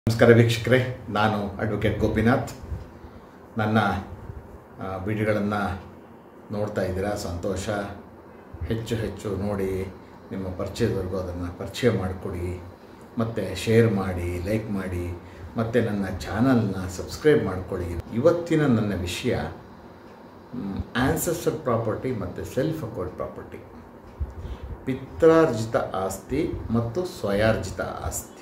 ನಮಸ್ಕಾರ ವೀಕ್ಷಕರೇ ನಾನು ಅಡ್ವೊಕೇಟ್ ಗೋಪಿನಾಥ್ ನನ್ನ ವಿಡಿಯೋಗಳನ್ನು ನೋಡ್ತಾ ಇದ್ದೀರಾ ಸಂತೋಷ ಹೆಚ್ಚು ಹೆಚ್ಚು ನೋಡಿ ನಿಮ್ಮ ಪರಿಚಯದವರೆಗೂ ಅದನ್ನು ಪರಿಚಯ ಮಾಡಿಕೊಡಿ ಮತ್ತು ಶೇರ್ ಮಾಡಿ ಲೈಕ್ ಮಾಡಿ ಮತ್ತು ನನ್ನ ಚಾನಲ್ನ ಸಬ್ಸ್ಕ್ರೈಬ್ ಮಾಡ್ಕೊಳ್ಳಿ ಇವತ್ತಿನ ನನ್ನ ವಿಷಯ ಆನ್ಸೆಸ್ಟರ್ ಪ್ರಾಪರ್ಟಿ ಮತ್ತು ಸೆಲ್ಫ್ ಅಕೌಂಟ್ ಪ್ರಾಪರ್ಟಿ ಪಿತ್ರಾರ್ಜಿತ ಆಸ್ತಿ ಮತ್ತು ಸ್ವಯಾರ್ಜಿತ ಆಸ್ತಿ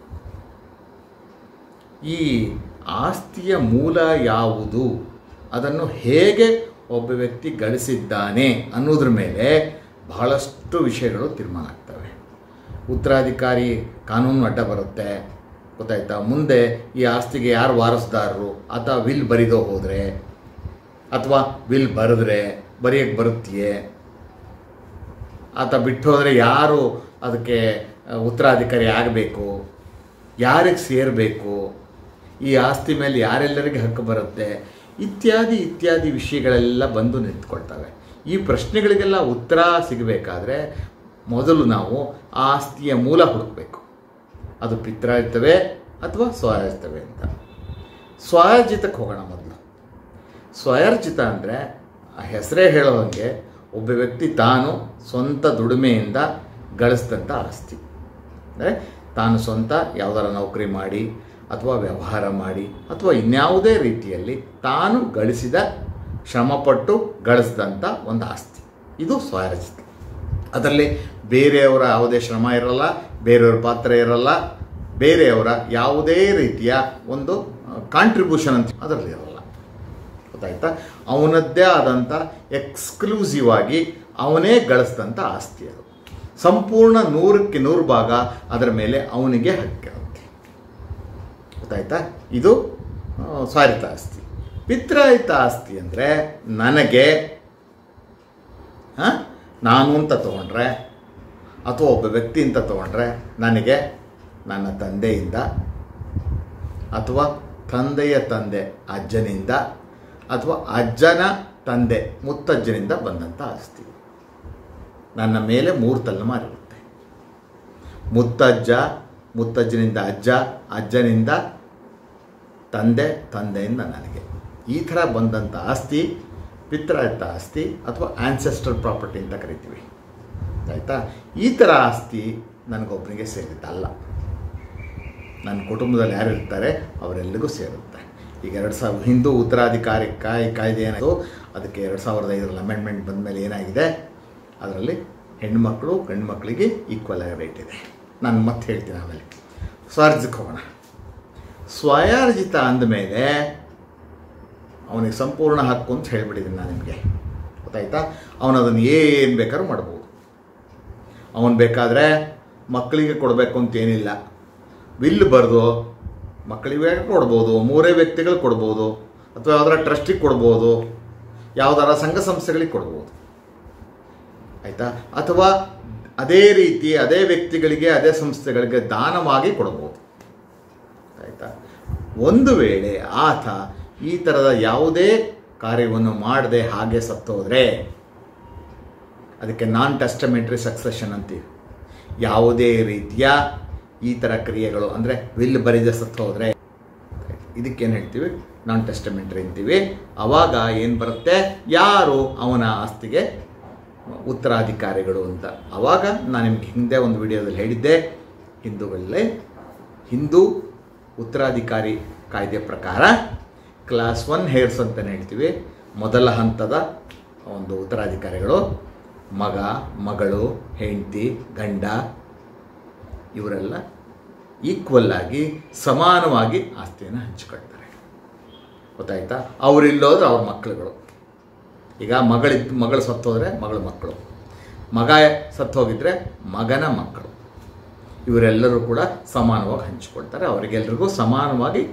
ಈ ಆಸ್ತಿಯ ಮೂಲ ಯಾವುದು ಅದನ್ನು ಹೇಗೆ ಒಬ್ಬ ವ್ಯಕ್ತಿ ಗಳಿಸಿದ್ದಾನೆ ಅನ್ನೋದ್ರ ಮೇಲೆ ಬಹಳಷ್ಟು ವಿಷಯಗಳು ತೀರ್ಮಾನ ಆಗ್ತವೆ ಉತ್ತರಾಧಿಕಾರಿ ಕಾನೂನು ಅಡ್ಡ ಬರುತ್ತೆ ಗೊತ್ತಾಯ್ತಾ ಮುಂದೆ ಈ ಆಸ್ತಿಗೆ ಯಾರು ವಾರಸುದಾರರು ಅಥವಾ ವಿಲ್ ಬರಿದೋ ಹೋದರೆ ಅಥವಾ ವಿಲ್ ಬರೆದ್ರೆ ಬರೆಯೋಕ್ಕೆ ಬರುತ್ತೆಯೇ ಆತ ಬಿಟ್ಟು ಹೋದರೆ ಯಾರು ಅದಕ್ಕೆ ಉತ್ತರಾಧಿಕಾರಿ ಆಗಬೇಕು ಯಾರಿಗೆ ಸೇರಬೇಕು ಈ ಆಸ್ತಿ ಮೇಲೆ ಯಾರೆಲ್ಲರಿಗೆ ಹಕ್ಕು ಬರುತ್ತೆ ಇತ್ಯಾದಿ ಇತ್ಯಾದಿ ವಿಷಯಗಳೆಲ್ಲ ಬಂದು ನಿಂತ್ಕೊಳ್ತವೆ ಈ ಪ್ರಶ್ನೆಗಳಿಗೆಲ್ಲ ಉತ್ತರ ಸಿಗಬೇಕಾದ್ರೆ ಮೊದಲು ನಾವು ಆ ಆಸ್ತಿಯ ಮೂಲ ಹುಡುಕಬೇಕು ಅದು ಪಿತ್ರಾರ್ಜಿತವೇ ಅಥವಾ ಸ್ವಯಾರ್ಜಿತವೇ ಅಂತ ಸ್ವಯಾರ್ಜಿತಕ್ಕೆ ಹೋಗೋಣ ಮೊದಲು ಸ್ವಯಾರ್ಜಿತ ಅಂದರೆ ಆ ಹೆಸರೇ ಹೇಳೋ ಹಾಗೆ ಒಬ್ಬ ವ್ಯಕ್ತಿ ತಾನು ಸ್ವಂತ ದುಡಿಮೆಯಿಂದ ಗಳಿಸಿದಂಥ ಆಸ್ತಿ ಅಂದರೆ ತಾನು ಸ್ವಂತ ಯಾವುದಾರ ನೌಕರಿ ಮಾಡಿ ಅಥವಾ ವ್ಯವಹಾರ ಮಾಡಿ ಅಥವಾ ಇನ್ಯಾವುದೇ ರೀತಿಯಲ್ಲಿ ತಾನು ಗಳಿಸಿದ ಶ್ರಮಪಟ್ಟು ಗಳಿಸಿದಂಥ ಒಂದು ಆಸ್ತಿ ಇದು ಸ್ವಯರಚಿತ ಅದರಲ್ಲಿ ಬೇರೆಯವರ ಯಾವುದೇ ಶ್ರಮ ಇರಲ್ಲ ಬೇರೆಯವರ ಪಾತ್ರ ಇರಲ್ಲ ಬೇರೆಯವರ ಯಾವುದೇ ರೀತಿಯ ಒಂದು ಕಾಂಟ್ರಿಬ್ಯೂಷನ್ ಅಂತ ಅದರಲ್ಲಿ ಇರಲ್ಲ ಗೊತ್ತಾಯ್ತಾ ಅವನದ್ದೇ ಆದಂಥ ಎಕ್ಸ್ಕ್ಲೂಸಿವ್ ಆಗಿ ಅವನೇ ಗಳಿಸಿದಂಥ ಆಸ್ತಿ ಅದು ಸಂಪೂರ್ಣ ನೂರಕ್ಕೆ ನೂರು ಭಾಗ ಅದರ ಮೇಲೆ ಅವನಿಗೆ ಹಕ್ಕಿರುತ್ತೆ ಗೊತ್ತಾಯ್ತಾ ಇದು ಸ್ವಾರಿತ ಆಸ್ತಿ ಪಿತ್ರಾಯಿತ ಆಸ್ತಿ ಅಂದರೆ ನನಗೆ ನಾನು ಅಂತ ತೊಗೊಂಡ್ರೆ ಅಥವಾ ಒಬ್ಬ ವ್ಯಕ್ತಿ ಅಂತ ತೊಗೊಂಡ್ರೆ ನನಗೆ ನನ್ನ ತಂದೆಯಿಂದ ಅಥವಾ ತಂದೆಯ ತಂದೆ ಅಜ್ಜನಿಂದ ಅಥವಾ ಅಜ್ಜನ ತಂದೆ ಮುತ್ತಜ್ಜನಿಂದ ಬಂದಂಥ ಆಸ್ತಿ ನನ್ನ ಮೇಲೆ ಮೂರು ತಲೆಮಾರಿರುತ್ತೆ ಮುತ್ತಜ್ಜ ಮುತ್ತಜ್ಜನಿಂದ ಅಜ್ಜ ಅಜ್ಜನಿಂದ ತಂದೆ ತಂದೆಯಿಂದ ನನಗೆ ಈ ಥರ ಬಂದಂಥ ಆಸ್ತಿ ಪಿತ್ರಾಯಿತ ಆಸ್ತಿ ಅಥವಾ ಆನ್ಸೆಸ್ಟ್ರಲ್ ಪ್ರಾಪರ್ಟಿ ಅಂತ ಕರಿತೀವಿ ಆಯಿತಾ ಈ ಥರ ಆಸ್ತಿ ನನಗೊಬ್ಬನಿಗೆ ಸೇರಿದ್ದಲ್ಲ ನನ್ನ ಕುಟುಂಬದಲ್ಲಿ ಯಾರು ಇರ್ತಾರೆ ಅವರೆಲ್ಲರಿಗೂ ಸೇರುತ್ತೆ ಈಗ ಎರಡು ಸಾವಿರ ಹಿಂದೂ ಉತ್ತರಾಧಿಕಾರಿ ಕಾಯ್ ಕಾಯ್ದೆ ಏನಾಯಿತು ಅದಕ್ಕೆ ಎರಡು ಸಾವಿರದ ಐದರಲ್ಲಿ ಅಮೆಂಡ್ಮೆಂಟ್ ಬಂದ ಮೇಲೆ ಏನಾಗಿದೆ ಅದರಲ್ಲಿ ಹೆಣ್ಮಕ್ಳು ಗಂಡು ಮಕ್ಕಳಿಗೆ ಈಕ್ವಲ್ ಆಗಿ ರೇಟ್ ಇದೆ ನಾನು ಮತ್ತೆ ಹೇಳ್ತೀನಿ ಆಮೇಲೆ ಸ್ವಾರ್ಜಿತಕ್ಕೆ ಹೋಗೋಣ ಸ್ವಯಾರ್ಜಿತ ಅಂದಮೇಲೆ ಅವನಿಗೆ ಸಂಪೂರ್ಣ ಹಕ್ಕು ಅಂತ ಹೇಳ್ಬಿಟ್ಟಿದ್ದೀನಿ ನಾನು ನಿಮಗೆ ಗೊತ್ತಾಯ್ತಾ ಅವನು ಅದನ್ನು ಏನು ಬೇಕಾದ್ರೂ ಮಾಡ್ಬೋದು ಅವನು ಬೇಕಾದರೆ ಮಕ್ಕಳಿಗೆ ಕೊಡಬೇಕು ಅಂತೇನಿಲ್ಲ ವಿಲ್ ಬರೆದು ಮಕ್ಕಳಿಗೆ ಕೊಡ್ಬೋದು ಮೂರೇ ವ್ಯಕ್ತಿಗಳು ಕೊಡ್ಬೋದು ಅಥವಾ ಯಾವ್ದಾರ ಟ್ರಸ್ಟಿಗೆ ಕೊಡ್ಬೋದು ಯಾವ್ದಾರ ಸಂಘ ಸಂಸ್ಥೆಗಳಿಗೆ ಕೊಡ್ಬೋದು ಆಯಿತಾ ಅಥವಾ ಅದೇ ರೀತಿ ಅದೇ ವ್ಯಕ್ತಿಗಳಿಗೆ ಅದೇ ಸಂಸ್ಥೆಗಳಿಗೆ ದಾನವಾಗಿ ಕೊಡ್ಬೋದು ಆಯಿತಾ ಒಂದು ವೇಳೆ ಆತ ಈ ಥರದ ಯಾವುದೇ ಕಾರ್ಯವನ್ನು ಮಾಡದೆ ಹಾಗೆ ಸತ್ತೋದ್ರೆ ಅದಕ್ಕೆ ನಾನ್ ಟೆಸ್ಟಮೆಂಟ್ರಿ ಸಕ್ಸೆಷನ್ ಅಂತೀವಿ ಯಾವುದೇ ರೀತಿಯ ಈ ಥರ ಕ್ರಿಯೆಗಳು ಅಂದರೆ ವಿಲ್ ಬರಿದ ಸತ್ತೋದ್ರೆ ಇದಕ್ಕೇನು ಹೇಳ್ತೀವಿ ನಾನ್ ಟೆಸ್ಟಮೆಂಟ್ರಿ ಅಂತೀವಿ ಅವಾಗ ಏನು ಬರುತ್ತೆ ಯಾರು ಅವನ ಆಸ್ತಿಗೆ ಉತ್ತರಾಧಿಕಾರಿಗಳು ಅಂತ ಆವಾಗ ನಾನು ನಿಮ್ಗೆ ಹಿಂದೆ ಒಂದು ವಿಡಿಯೋದಲ್ಲಿ ಹೇಳಿದ್ದೆ ಹಿಂದೂಗಳಲ್ಲಿ ಹಿಂದೂ ಉತ್ತರಾಧಿಕಾರಿ ಕಾಯ್ದೆ ಪ್ರಕಾರ ಕ್ಲಾಸ್ ಒನ್ ಹೇರ್ಸ್ ಅಂತಲೇ ಹೇಳ್ತೀವಿ ಮೊದಲ ಹಂತದ ಒಂದು ಉತ್ತರಾಧಿಕಾರಿಗಳು ಮಗ ಮಗಳು ಹೆಂಡತಿ ಗಂಡ ಇವರೆಲ್ಲ ಈಕ್ವಲ್ ಆಗಿ ಸಮಾನವಾಗಿ ಆಸ್ತಿಯನ್ನು ಹಂಚಿಕೊಳ್ತಾರೆ ಗೊತ್ತಾಯ್ತಾ ಅವರಿಲ್ಲೋದ್ರೆ ಅವ್ರ ಮಕ್ಕಳುಗಳು ಈಗ ಮಗಳಿದ್ದು ಮಗಳು ಸತ್ತೋದ್ರೆ ಮಗಳ ಮಕ್ಕಳು ಮಗ ಸತ್ತೋಗಿದ್ರೆ ಮಗನ ಮಕ್ಕಳು ಇವರೆಲ್ಲರೂ ಕೂಡ ಸಮಾನವಾಗಿ ಹಂಚಿಕೊಳ್ತಾರೆ ಅವರಿಗೆಲ್ರಿಗೂ ಸಮಾನವಾಗಿ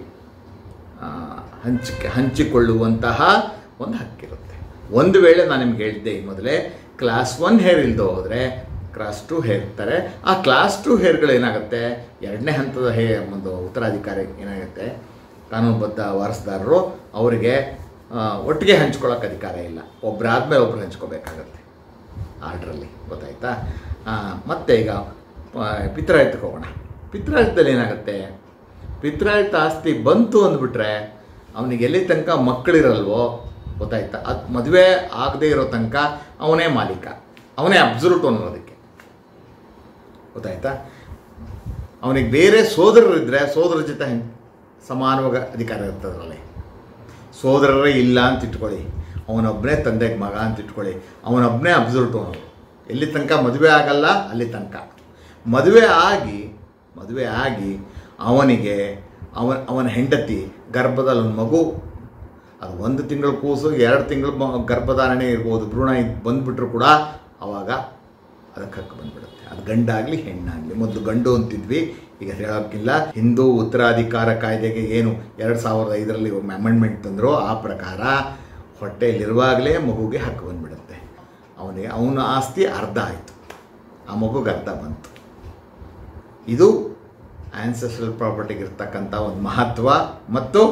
ಹಂಚಿಕೆ ಹಂಚಿಕೊಳ್ಳುವಂತಹ ಒಂದು ಹಕ್ಕಿರುತ್ತೆ ಒಂದು ವೇಳೆ ನಾನು ನಿಮ್ಗೆ ಹೇಳಿದ್ದೆ ಈ ಮೊದಲೇ ಕ್ಲಾಸ್ ಒನ್ ಹೇರ್ ಇಲ್ಲದೆ ಹೋದರೆ ಕ್ಲಾಸ್ ಟು ಹೇರ್ ಇರ್ತಾರೆ ಆ ಕ್ಲಾಸ್ ಟು ಹೇರ್ಗಳು ಏನಾಗುತ್ತೆ ಎರಡನೇ ಹಂತದ ಹೇ ಒಂದು ಉತ್ತರಾಧಿಕಾರಿ ಏನಾಗುತ್ತೆ ಕಾನೂನುಬದ್ಧ ವಾರಸುದಾರರು ಅವರಿಗೆ ಒಟ್ಟಿಗೆ ಹಂಚ್ಕೊಳ್ಳೋಕೆ ಅಧಿಕಾರ ಇಲ್ಲ ಒಬ್ಬರಾದ್ಮೇಲೆ ಒಬ್ರು ಹಂಚ್ಕೋಬೇಕಾಗತ್ತೆ ಆರ್ಡ್ರಲ್ಲಿ ಗೊತ್ತಾಯ್ತಾ ಮತ್ತು ಈಗ ಪಿತ್ರಾಯುತ್ತಕ್ಕೆ ಹೋಗೋಣ ಪಿತ್ರಾಯುತ್ತದಲ್ಲಿ ಏನಾಗುತ್ತೆ ಪಿತ್ರಾಯಿತ ಆಸ್ತಿ ಬಂತು ಅಂದ್ಬಿಟ್ರೆ ಅವನಿಗೆ ಎಲ್ಲಿ ತನಕ ಮಕ್ಕಳಿರಲ್ವೋ ಗೊತ್ತಾಯ್ತಾ ಅದು ಮದುವೆ ಆಗದೆ ಇರೋ ತನಕ ಅವನೇ ಮಾಲೀಕ ಅವನೇ ಅಬ್ಸಲ್ಯೂಟ್ ಅನ್ನೋದಕ್ಕೆ ಗೊತ್ತಾಯ್ತಾ ಅವನಿಗೆ ಬೇರೆ ಸೋದರರಿದ್ದರೆ ಸೋದರ ಜೊತೆ ಹೆಂಗೆ ಸಮಾನವಾಗ ಅಧಿಕಾರ ಇರ್ತದ್ರಲ್ಲಿ ಸೋದರರೇ ಇಲ್ಲ ಅಂತ ಇಟ್ಕೊಳ್ಳಿ ಅವನೊಬ್ಬನೇ ತಂದೆಗೆ ಮಗ ಅಂತ ಇಟ್ಕೊಳ್ಳಿ ಅವನೊಬ್ಬನೇ ಅಬ್ಸಲ್ಯೂಟ್ ಅವನು ಎಲ್ಲಿ ತನಕ ಮದುವೆ ಆಗಲ್ಲ ಅಲ್ಲಿ ತನಕ ಮದುವೆ ಆಗಿ ಮದುವೆ ಆಗಿ ಅವನಿಗೆ ಅವನ ಅವನ ಹೆಂಡತಿ ಗರ್ಭದಲ್ಲಿ ಒಂದು ಮಗು ಅದು ಒಂದು ತಿಂಗಳು ಕೂಸು ಎರಡು ತಿಂಗಳು ಮ ಗರ್ಭಧಾರಣೆ ಇರ್ಬೋದು ಭ್ರೂಣ ಇದ್ ಬಂದುಬಿಟ್ರು ಕೂಡ ಅವಾಗ ಅದಕ್ಕೆ ಹಕ್ಕು ಬಂದ್ಬಿಡುತ್ತೆ ಅದು ಗಂಡಾಗಲಿ ಹೆಣ್ಣಾಗಲಿ ಮೊದಲು ಗಂಡು ಅಂತಿದ್ವಿ ಈಗ ಹೇಳೋಕ್ಕಿಲ್ಲ ಹಿಂದೂ ಉತ್ತರಾಧಿಕಾರ ಕಾಯ್ದೆಗೆ ಏನು ಎರಡು ಸಾವಿರದ ಐದರಲ್ಲಿ ಅಮೆಂಡ್ಮೆಂಟ್ ತಂದರೂ ಆ ಪ್ರಕಾರ ಹೊಟ್ಟೆಯಲ್ಲಿರುವಾಗಲೇ ಮಗುಗೆ ಹಕ್ಕು ಬಂದ್ಬಿಡುತ್ತೆ ಅವನಿಗೆ ಅವನ ಆಸ್ತಿ ಅರ್ಧ ಆಯಿತು ಆ ಮಗುಗೆ ಅರ್ಧ ಬಂತು ಇದು ಆನ್ಸೆಸ್ಟ್ರಲ್ ಪ್ರಾಪರ್ಟಿಗೆ ಇರ್ತಕ್ಕಂಥ ಒಂದು ಮಹತ್ವ ಮತ್ತು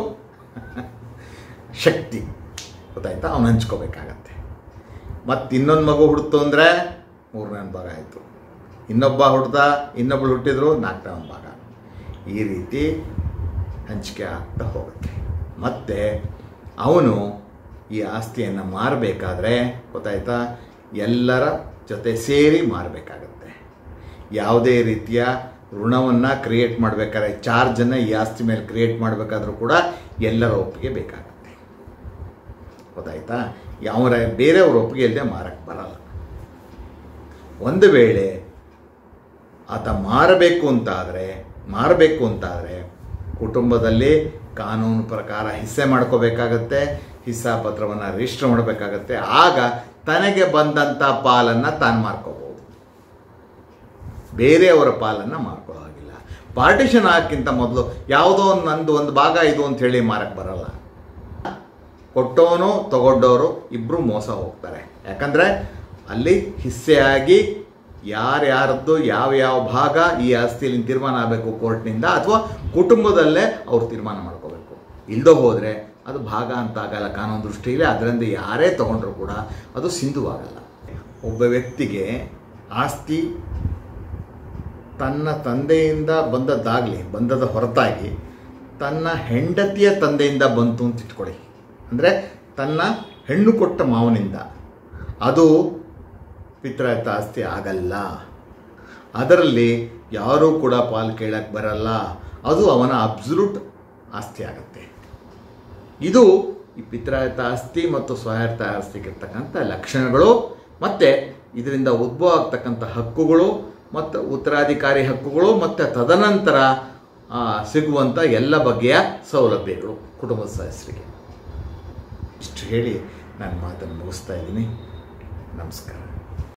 ಶಕ್ತಿ ಗೊತ್ತಾಯ್ತಾ ಅವನು ಹಂಚ್ಕೋಬೇಕಾಗತ್ತೆ ಮತ್ತು ಇನ್ನೊಂದು ಮಗು ಹುಡ್ತು ಅಂದರೆ ಮೂರನೇ ಭಾಗ ಆಯಿತು ಇನ್ನೊಬ್ಬ ಹುಡ್ದ ಇನ್ನೊಬ್ಳು ಹುಟ್ಟಿದ್ರು ನಾಲ್ಕನೇ ಒಂದು ಭಾಗ ಈ ರೀತಿ ಹಂಚಿಕೆ ಆಗ್ತಾ ಹೋಗುತ್ತೆ ಮತ್ತು ಅವನು ಈ ಆಸ್ತಿಯನ್ನು ಮಾರಬೇಕಾದ್ರೆ ಗೊತ್ತಾಯ್ತಾ ಎಲ್ಲರ ಜೊತೆ ಸೇರಿ ಮಾರಬೇಕಾಗತ್ತೆ ಯಾವುದೇ ರೀತಿಯ ಋಣವನ್ನು ಕ್ರಿಯೇಟ್ ಮಾಡಬೇಕಾದ್ರೆ ಚಾರ್ಜನ್ನು ಈ ಆಸ್ತಿ ಮೇಲೆ ಕ್ರಿಯೇಟ್ ಮಾಡಬೇಕಾದ್ರೂ ಕೂಡ ಎಲ್ಲರ ಒಪ್ಪಿಗೆ ಬೇಕಾಗುತ್ತೆ ಗೊತ್ತಾಯ್ತಾ ಯಾವ ಬೇರೆಯವ್ರ ಒಪ್ಪಿಗೆ ಇಲ್ಲದೆ ಮಾರಕ್ಕೆ ಬರಲ್ಲ ಒಂದು ವೇಳೆ ಆತ ಮಾರಬೇಕು ಅಂತಾದರೆ ಮಾರಬೇಕು ಅಂತಾದರೆ ಕುಟುಂಬದಲ್ಲಿ ಕಾನೂನು ಪ್ರಕಾರ ಹಿಸ್ಸೆ ಮಾಡ್ಕೋಬೇಕಾಗತ್ತೆ ಹಿಸ್ಸಾ ಪತ್ರವನ್ನು ರಿಜಿಸ್ಟರ್ ಮಾಡಬೇಕಾಗತ್ತೆ ಆಗ ತನಗೆ ಬಂದಂಥ ಪಾಲನ್ನು ತಾನು ಮಾರ್ಕೋಬೋದು ಬೇರೆಯವರ ಪಾಲನ್ನು ಮಾರ್ಕೊಳ್ಳೋ ಹಾಗಿಲ್ಲ ಪಾರ್ಟಿಷನ್ ಹಾಕಿಂತ ಮೊದಲು ಯಾವುದೋ ಒಂದು ನಂದು ಒಂದು ಭಾಗ ಇದು ಅಂತ ಹೇಳಿ ಮಾರಕ್ಕೆ ಬರಲ್ಲ ಕೊಟ್ಟವನು ತಗೊಂಡವರು ಇಬ್ಬರು ಮೋಸ ಹೋಗ್ತಾರೆ ಯಾಕಂದರೆ ಅಲ್ಲಿ ಹಿಸ್ಸೆಯಾಗಿ ಯಾರ್ಯಾರದ್ದು ಯಾವ ಯಾವ ಭಾಗ ಈ ಆಸ್ತಿಯಲ್ಲಿ ತೀರ್ಮಾನ ಆಗಬೇಕು ಕೋರ್ಟ್ನಿಂದ ಅಥವಾ ಕುಟುಂಬದಲ್ಲೇ ಅವ್ರು ತೀರ್ಮಾನ ಮಾಡ್ಕೋಬೇಕು ಇಲ್ದೋ ಹೋದರೆ ಅದು ಭಾಗ ಅಂತ ಆಗಲ್ಲ ಕಾನೂನು ದೃಷ್ಟಿಯಲ್ಲಿ ಅದರಿಂದ ಯಾರೇ ತಗೊಂಡ್ರು ಕೂಡ ಅದು ಸಿಂಧುವಾಗಲ್ಲ ಒಬ್ಬ ವ್ಯಕ್ತಿಗೆ ಆಸ್ತಿ ತನ್ನ ತಂದೆಯಿಂದ ಬಂದದ್ದಾಗಲಿ ಬಂದದ ಹೊರತಾಗಿ ತನ್ನ ಹೆಂಡತಿಯ ತಂದೆಯಿಂದ ಬಂತು ಅಂತ ಇಟ್ಕೊಳ್ಳಿ ಅಂದರೆ ತನ್ನ ಹೆಣ್ಣು ಕೊಟ್ಟ ಮಾವನಿಂದ ಅದು ಪಿತ್ರಾಯತ ಆಸ್ತಿ ಆಗಲ್ಲ ಅದರಲ್ಲಿ ಯಾರೂ ಕೂಡ ಪಾಲು ಕೇಳಕ್ಕೆ ಬರಲ್ಲ ಅದು ಅವನ ಅಬ್ಸಲ್ಯೂಟ್ ಆಸ್ತಿ ಆಗುತ್ತೆ ಇದು ಈ ಪಿತ್ರಾಯತ ಆಸ್ತಿ ಮತ್ತು ಸ್ವಾಯತ್ತ ಆಸ್ತಿಗೆ ಇರ್ತಕ್ಕಂಥ ಲಕ್ಷಣಗಳು ಮತ್ತು ಇದರಿಂದ ಉದ್ಭವ ಆಗ್ತಕ್ಕಂಥ ಹಕ್ಕುಗಳು ಮತ್ತು ಉತ್ತರಾಧಿಕಾರಿ ಹಕ್ಕುಗಳು ಮತ್ತು ತದನಂತರ ಆ, ಸಿಗುವಂಥ ಎಲ್ಲ ಬಗೆಯ ಸೌಲಭ್ಯಗಳು ಕುಟುಂಬದ ಸದಸ್ಯರಿಗೆ ಇಷ್ಟು ಹೇಳಿ ನಾನು ಮಾತನ್ನು ಮುಗಿಸ್ತಾ ಇದ್ದೀನಿ ನಮಸ್ಕಾರ